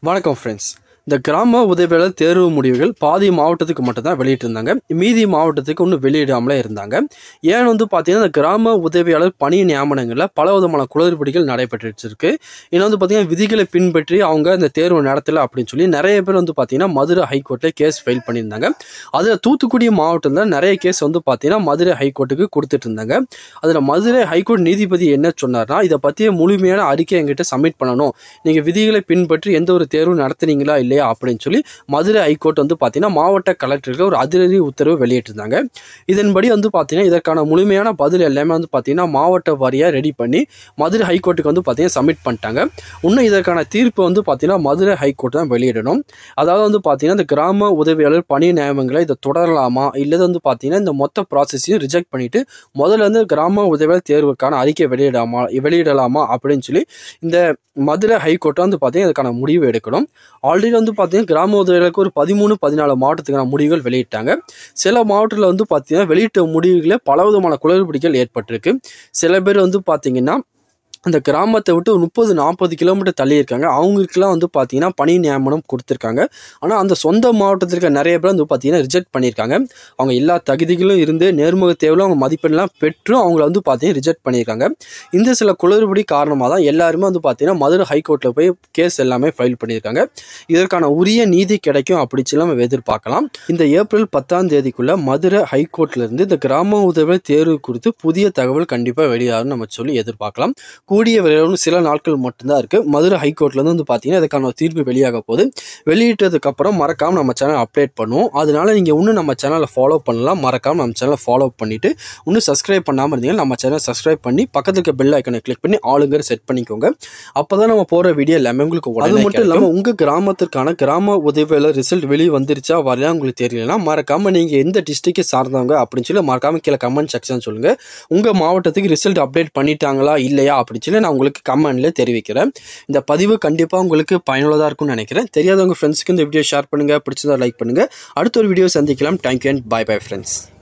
வணக்கம் ஃப்ரெண்ட்ஸ் இந்த கிராம உதவியாளர் தேர்வு முடிவுகள் பாதி மாவட்டத்துக்கு மட்டும்தான் வெளியிட்டிருந்தாங்க மீதி மாவட்டத்துக்கு இன்னும் வெளியிடாமலே இருந்தாங்க ஏன் வந்து பார்த்தீங்கன்னா இந்த கிராம உதவியாளர் பணி நியமனங்களில் பல விதமான குளறுபடிகள் நடைபெற்றுட்டு இருக்கு இன்னும் வந்து பார்த்தீங்கன்னா விதிகளை பின்பற்றி அவங்க இந்த தேர்வு நடத்தலை அப்படின்னு சொல்லி நிறைய பேர் வந்து பார்த்தீங்கன்னா மதுரை ஹைகோர்ட்டில் கேஸ் ஃபைல் பண்ணியிருந்தாங்க அதில் தூத்துக்குடி மாவட்டத்தில் நிறைய கேஸ் வந்து பார்த்தீங்கன்னா மதுரை ஹைகோர்ட்டுக்கு கொடுத்துட்டு இருந்தாங்க அதில் மதுரை ஹைகோர்ட் நீதிபதி என்ன சொன்னார்னா இதை பற்றிய முழுமையான அறிக்கை எங்கிட்ட சப்மிட் பண்ணணும் நீங்கள் விதிகளை பின்பற்றி எந்த ஒரு தேர்வும் நடத்துனீங்களா இல்லையா அப்படின்னு சொல்லி மதுரை ஹைகோர்ட் வந்து பார்த்தீங்கன்னா மாவட்ட கலெக்டருக்கு ஒரு அதிரடி உத்தரவு வெளியிட்டிருந்தாங்க இதன்படி வந்து பார்த்தீங்கன்னா இதற்கான முழுமையான பதில் எல்லாமே வந்து பார்த்தீங்கன்னா மாவட்ட வாரியாக ரெடி பண்ணி மதுரை ஹைகோர்ட்டுக்கு வந்து பார்த்தீங்கன்னா சப்மிட் பண்ணிட்டாங்க இன்னும் இதற்கான தீர்ப்பு வந்து பார்த்தீங்கன்னா மதுரை ஹைகோர்ட் தான் வெளியிடணும் அதாவது வந்து பார்த்தீங்கன்னா இந்த கிராம உதவியாளர் பணி நியமனங்களை இதை தொடரலாமா இல்லை வந்து பார்த்தீங்கன்னா இந்த மொத்த ப்ராசஸையும் ரிஜெக்ட் பண்ணிட்டு முதல்ல இருந்து கிராம உதவியாளர் தேர்வுக்கான அறிக்கை வெளியிடாமா வெளியிடலாமா அப்படின்னு சொல்லி இந்த மதுரை ஹைகோர்ட்டை வந்து பார்த்தீங்கன்னா இதுக்கான முடிவு எடுக்கணும் ஆல்ரெடி வந்து பார்த்தீங்கன்னா கிராம உதவியாளருக்கு ஒரு பதிமூணு பதினாலு மாவட்டத்துக்கான முடிவுகள் வெளியிட்டாங்க சில மாவட்டத்தில் வந்து பார்த்தீங்கன்னா வெளியிட்ட முடிவுகளில் பலவிதமான குளறுபடிகள் ஏற்பட்டிருக்கு சில பேர் வந்து பார்த்தீங்கன்னா அந்த கிராமத்தை விட்டு ஒரு முப்பது நாற்பது கிலோமீட்டர் தள்ளி இருக்காங்க அவங்களுக்குலாம் வந்து பார்த்தீங்கன்னா பணி நியமனம் கொடுத்துருக்காங்க ஆனால் அந்த சொந்த மாவட்டத்தில் இருக்க நிறைய பேர் வந்து பார்த்தீங்கன்னா ரிஜெக்ட் பண்ணியிருக்காங்க அவங்க எல்லா தகுதிகளும் இருந்து நேர்முக தேவையிலும் அவங்க மதிப்பெண்லாம் பெற்றும் அவங்கள வந்து பார்த்தீங்கன்னா ரிஜெக்ட் பண்ணியிருக்காங்க இந்த சில குளறுபடி காரணமாக தான் எல்லாருமே வந்து பார்த்தீங்கன்னா மதுரை ஹைகோர்ட்டில் போய் கேஸ் எல்லாமே ஃபைல் பண்ணியிருக்காங்க இதற்கான உரிய நீதி கிடைக்கும் அப்படி சொல்லி நம்ம எதிர்பார்க்கலாம் இந்த ஏப்ரல் பத்தாம் தேதிக்குள்ள மதுரை ஹைகோர்ட்ல இருந்து இந்த கிராம உதவி தேர்வு குறித்து புதிய தகவல் கண்டிப்பாக வெளியாகும் நம்ம சொல்லி எதிர்பார்க்கலாம் கூடிய விரைவில் சில நாட்கள் மட்டும்தான் இருக்கு மதுரை ஹைகோர்ட்லேருந்து வந்து பார்த்தீங்கன்னா இதுக்கான ஒரு தீர்ப்பு வெளியாக போகுது வெளியிட்டதுக்கு அப்புறம் மறக்காம நம்ம சேனல் அப்டேட் பண்ணுவோம் அதனால நீங்கள் இன்னும் நம்ம சேனலை ஃபாலோ பண்ணலாம் மறக்காம நம்ம சேனலை ஃபாலோ பண்ணிட்டு இன்னும் சப்ஸ்கிரைப் பண்ணாமல் இருந்தீங்கன்னா நம்ம சேனலை சப்ஸ்கிரைப் பண்ணி பக்கத்துல இருக்க பெல் ஐக்கனை கிளிக் பண்ணி ஆளுங்கிற செட் பண்ணிக்கோங்க அப்பதான் நம்ம போகிற வீடியோ எல்லாமே உங்களுக்கு அது மட்டும் இல்லாமல் உங்கள் கிராமத்திற்கான கிராம உதவியாளர் ரிசல்ட் வெளியே வந்துருச்சா வரலையா உங்களுக்கு தெரியலனா மறக்காம நீங்கள் எந்த டிஸ்ட்ரிக்டை சார்ந்தவங்க அப்படின்னு சொல்லி மறக்காம கீழே கமெண்ட் செக்ஷன் சொல்லுங்க உங்கள் மாவட்டத்துக்கு ரிசல்ட் அப்டேட் பண்ணிட்டாங்களா இல்லையா அப்படின்னு சொல்லி நான் உங்களுக்கு கமெண்ட்ல தெரிவிக்கிறேன் இந்த பதிவு கண்டிப்பாக உங்களுக்கு பயனுள்ளதாக இருக்கும்னு நினைக்கிறேன் தெரியாதவங்க ஃப்ரெண்ட்ஸ்க்கு இந்த வீடியோ ஷேர் பண்ணுங்க பிடிச்சதா லைக் பண்ணுங்க அடுத்த ஒரு வீடியோ சந்திக்கலாம் thank you and bye bye friends